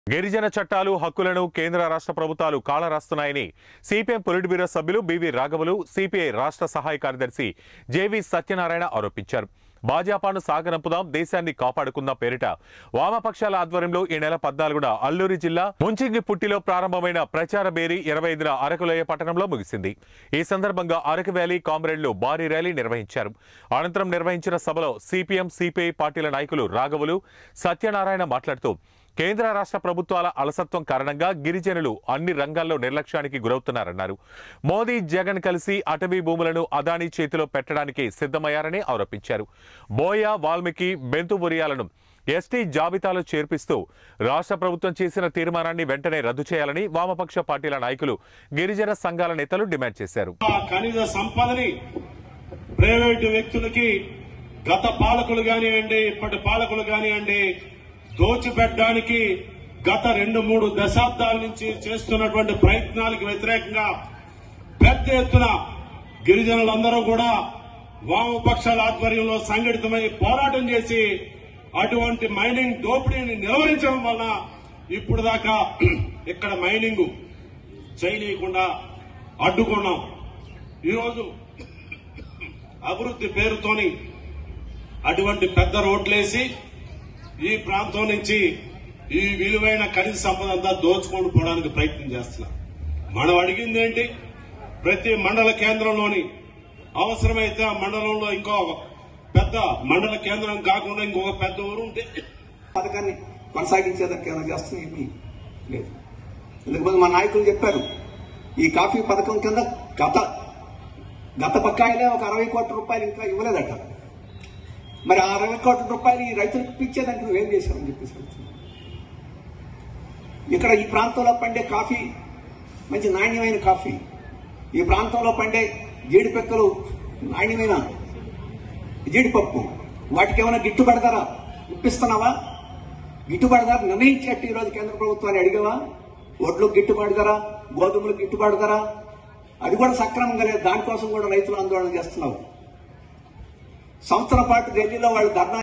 గిరిజన చట్టాలు హక్కులను కేంద్ర రాష్ట్ర ప్రభుత్వాలు కాళరాస్తున్నాయని సిపిఎం పొలిట్ బ్యూరో సభ్యులు బివి రాఘవులు సిపిఐ రాష్ట్ర సహాయ కార్యదర్శి జేవి సత్యనారాయణ ఆరోపించారు భాజపాను సాగనంపుదాం దేశాన్ని కాపాడుకుందాం పేరిట వామపక్షాల ఆధ్వర్యంలో ఈ నెల పద్నాలుగున అల్లూరి జిల్లా ముంచింగిపుట్టిలో ప్రారంభమైన ప్రచార బేరీ ఇరవై ఐదున అరకులోయ పట్టణంలో ముగిసింది ఈ సందర్భంగా అరకు వ్యాలీ కామ్రేడ్లు భారీ ర్యాలీ నిర్వహించారు అనంతరం నిర్వహించిన సభలో సిపిఎం సిపిఐ పార్టీల నాయకులు రాఘవులు సత్యనారాయణ మాట్లాడుతూ కేంద్ర రాష్ట్ర ప్రభుత్వాల అలసత్వం కారణంగా గిరిజనులు అన్ని రంగాల్లో నిర్లక్ష్యానికి గురవుతున్నారన్నారు మోదీ జగన్ కలిసి అటవీ భూములను అదానీ చేతిలో పెట్టడానికి సిద్ధమయ్యారని ఆరోపించారు బోయ వాల్మీకి బెంతు బొరియాలను ఎస్టీ జాబితాలో చేర్పిస్తూ రాష్ట్ర ప్రభుత్వం చేసిన తీర్మానాన్ని వెంటనే రద్దు చేయాలని వామపక్ష పార్టీల నాయకులు గిరిజన సంఘాల నేతలు డిమాండ్ చేశారు ఆ ఖనిజ సంపదని ప్రైవేటు వ్యక్తులకి గత పాలకులు కానివ్వండి ఇప్పటి పాలకులు కానివ్వండి దోచిపెట్టడానికి గత రెండు మూడు దశాబ్దాల నుంచి చేస్తున్నటువంటి ప్రయత్నాలకు వ్యతిరేకంగా పెద్ద ఎత్తున గిరిజనులందరూ కూడా వామపక్షాల ఆధ్వర్యంలో సంఘటితమై పోరాటం చేసి అటువంటి మైనింగ్ దోపిడీని నిలవరించడం వలన ఇప్పుడు దాకా ఇక్కడ మైనింగ్ చేయనీయకుండా అడ్డుకున్నాం ఈరోజు అభివృద్ధి పేరుతోని అటువంటి పెద్ద రోడ్లేసి ఈ ప్రాంతం నుంచి ఈ విలువైన ఖనిజ సంపద అంతా దోచుకొని పోవడానికి ప్రయత్నం చేస్తున్నాం మనం అడిగింది ఏంటి ప్రతి మండల కేంద్రంలోని అవసరమైతే ఆ మండలంలో ఇంకో పెద్ద మండల కేంద్రం కాకుండా ఇంకొక పెద్ద ఊరు ఉంటే పథకాన్ని కొనసాగించేదానికి ఏమైనా చేస్తున్నాం ఏమీ లేదు ఇంతకుముందు మా నాయకులు చెప్పారు ఈ కాఫీ పథకం కింద గత గత బకాయిలే ఒక అరవై కోట్ల రూపాయలు ఇంకా ఇవ్వలేదట మరి ఆ అరవై కోట్ల రూపాయలు ఈ రైతులకు ఇప్పించేదానికి నువ్వేం చేశావని చెప్పేసి అడుగుతున్నాను. ఇక్కడ ఈ ప్రాంతంలో పండే కాఫీ మంచి నాణ్యమైన కాఫీ ఈ ప్రాంతంలో పండే జీడిపెక్కలు నాణ్యమైన జీడిపప్పు వాటికి ఏమైనా గిట్టుబడి ధర ఇప్పిస్తున్నావా గిట్టుబాటు ధర నిర్ణయించేట్టు ఈరోజు కేంద్ర ప్రభుత్వాన్ని అడిగావా ఒడ్లు గిట్టుబాటు ధర గోధుమలు గిట్టుబాటు ధర అది కూడా సక్రమంగా లేదు దానికోసం కూడా రైతులు ఆందోళన చేస్తున్నారు సంవత్సరం పాటు ఢిల్లీలో వాళ్ళు ధర్నా